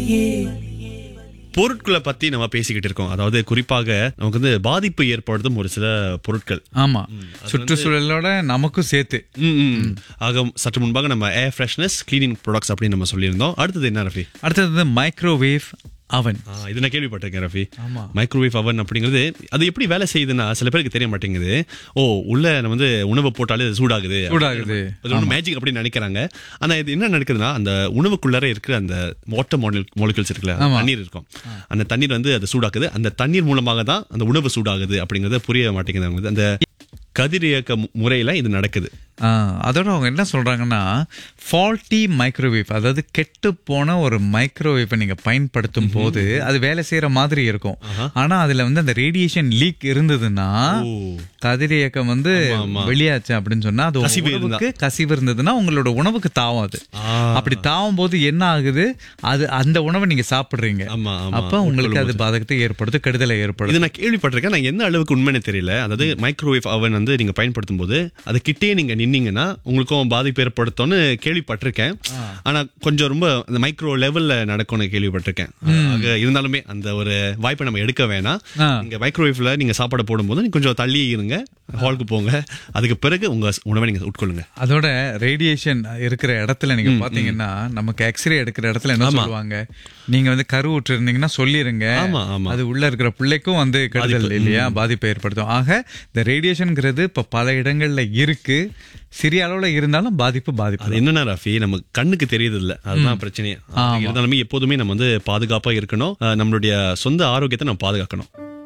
பொருட்களை பத்தி நம்ம பேசிக்கிட்டு இருக்கோம் அதாவது குறிப்பாக நமக்கு வந்து பாதிப்பு ஏற்படுத்தும் ஒரு சில பொருட்கள் ஆமா சுற்றுச்சூழலோட நமக்கும் சேர்த்து ம், ம். ஆக சற்று முன்பாக நம்ம ஏர் ஃப்ரெஷ்னஸ் கிளீனிங் ப்ராடக்ட்ஸ் அப்படின்னு நம்ம சொல்லியிருந்தோம் அடுத்தது என்ன ரஃபி அடுத்தது மைக்ரோவேவ் அவன் ஆ, இது நான் கேள்விப்பட்டிருக்கேன் ரஃபி ஆமா. மைக்ரோவேவ் அவன் அப்படிங்கிறது அது எப்படி வேலை செய்யுதுன்னா சில பேருக்கு தெரிய மாட்டேங்குது ஓ உள்ள நம்ம வந்து உணவு போட்டாலே அது சூடாகுது சூடாகுது. அது ஒன்று மேஜிக் அப்படின்னு நினைக்கிறாங்க ஆனா இது என்ன நடக்குதுன்னா அந்த உணவுக்குள்ளார இருக்கிற அந்த வாட்டர் மாடல் மாலிகுல்ஸ் இருக்குல்ல அந்த தண்ணீர் இருக்கும் அந்த தண்ணீர் வந்து அது சூடாக்குது அந்த தண்ணீர் மூலமாக தான் அந்த உணவு சூடாகுது அப்படிங்கறத புரிய மாட்டேங்குது அவங்களுக்கு அந்த கதிரியக்க மு- முறையில இது நடக்குது ஆ, அதோட அவங்க என்ன சொல்றாங்கன்னா ஃபால்ட்டி மைக்ரோவேவ் அதாவது கெட்டு போன ஒரு மைக்ரோவேவை நீங்க பயன்படுத்தும் போது அது வேலை செய்யற மாதிரி இருக்கும் ஆனா அதுல வந்து அந்த ரேடியேஷன் லீக் இருந்ததுன்னா ஓ. கதிரியக்கம் வந்து வெளியாச்சு அப்படின்னு சொன்னா அது கசிவு உங்க உணவுக்கு கசிவு இருந்ததுன்னா உங்களோட உணவுக்கு தாவும் அது ஆ. அப்படி தாவும் போது என்ன ஆகுது அது அந்த உணவை நீங்க சாப்பிடுறீங்க ஆமா, ஆமா. அப்ப உங்களுக்கு அது பாதகத்தை ஏற்படுத்தும் கெடுதலை ஏற்படுத்தும் இது நான் கேள்விப்பட்டிருக்கேன் நான் எந்த அளவுக்கு உண்மைன்னு தெரியல அதாவது மைக்ரோவேவ் அவன் வந்து நீங்க பயன்படுத்தும் போது அது கிட்டே நீங்க நின்னீங்கன்னா உங்களுக்கும் பாதிப்பு ஏற்படுத்தும்னு கேள்விப்பட்டிருக்கேன் ஆனா கொஞ்சம் ரொம்ப அந்த மைக்ரோ லெவல்ல நடக்கும்னு கேள்விப்பட்டிருக்கேன் ஆக இருந்தாலுமே அந்த ஒரு வாய்ப்பை நம்ம எடுக்க வேணாம் ஆ. நீங்க மைக்ரோவேவ்ல நீங்க சாப்பாடு போடும்போது நீங்க கொஞ்சம் தள்ளி இருங்க ஹாலுக்கு போங்க அதுக்கு பிறகு உங்க உணவை நீங்க உட்கொள்ளுங்க அதோட ரேடியேஷன் இருக்கிற இடத்துல நீங்க பாத்தீங்கன்னா நமக்கு எக்ஸ்ரே எடுக்கிற இடத்துல என்ன சொல்லுவாங்க நீங்க வந்து கரு இருந்தீங்கன்னா சொல்லிருங்க ஆமா, ஆமா. அது உள்ள இருக்கிற பிள்ளைக்கும் வந்து கெடுதல் இல்லையா பாதிப்பை ஏற்படுத்தும் ஆக இந்த ரேடியேஷன்ங்கிறது இப்ப பல இடங்கள்ல இருக்கு சிறிய அளவுல இருந்தாலும் பாதிப்பு பாதிப்பு அது என்னன்னா ரஃபி நம்ம கண்ணுக்கு தெரியுது இல்ல அதுதான் பிரச்சனையே அது இருந்தாலுமே எப்போதுமே நம்ம வந்து பாதுகாப்பா இருக்கணும் அஹ் நம்மளுடைய சொந்த ஆரோக்கியத்தை நம்ம பாதுகாக்கணும்